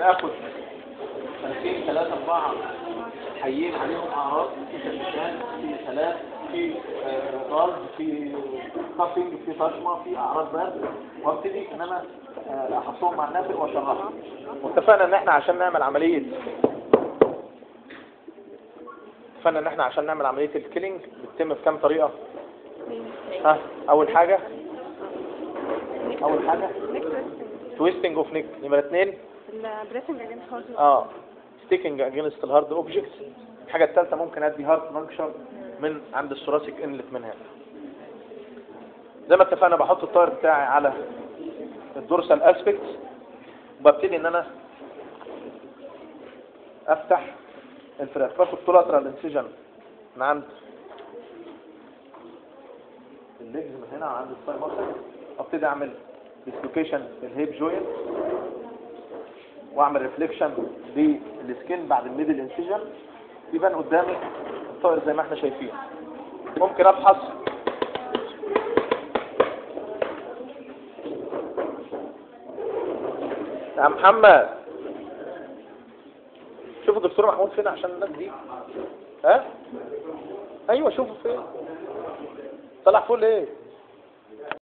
اخد 30 3 4 حيين عليهم اعراض في تشتان في سلام في آه، ضرب في كافينج في طشمه في اعراض برد وابتدي ان انا آه، احطهم مع النافق واشرحهم واتفقنا ان احنا عشان نعمل عمليه اتفقنا ان احنا عشان نعمل عمليه الكيلينج بتتم بكام طريقه ها اول حاجه اول حاجه تويستنج اوف نيك نمره اثنين البريسنج اجينست هارد اه ستيكنج اجينست الهارد اوبجكتس الحاجه الثالثه ممكن ادي هارد فانكشن من عند الثوراسيك انلت من هنا زي ما اتفقنا بحط الطائر بتاعي على الدورسال اسبكت وببتدي ان انا افتح الفراخ باخد كولاترال انسيجن من عند الليجز من هنا عند الساي ماسل ابتدي اعمل ديسلوكيشن في الهيب جوينت واعمل ريفليكشن للسكين بعد الميدل انسيجن يبان قدامي الطائر زي ما احنا شايفين ممكن افحص يا محمد شوفوا الدكتور محمود فين عشان الناس دي ها ايوه شوفوا فين طلع فوق ايه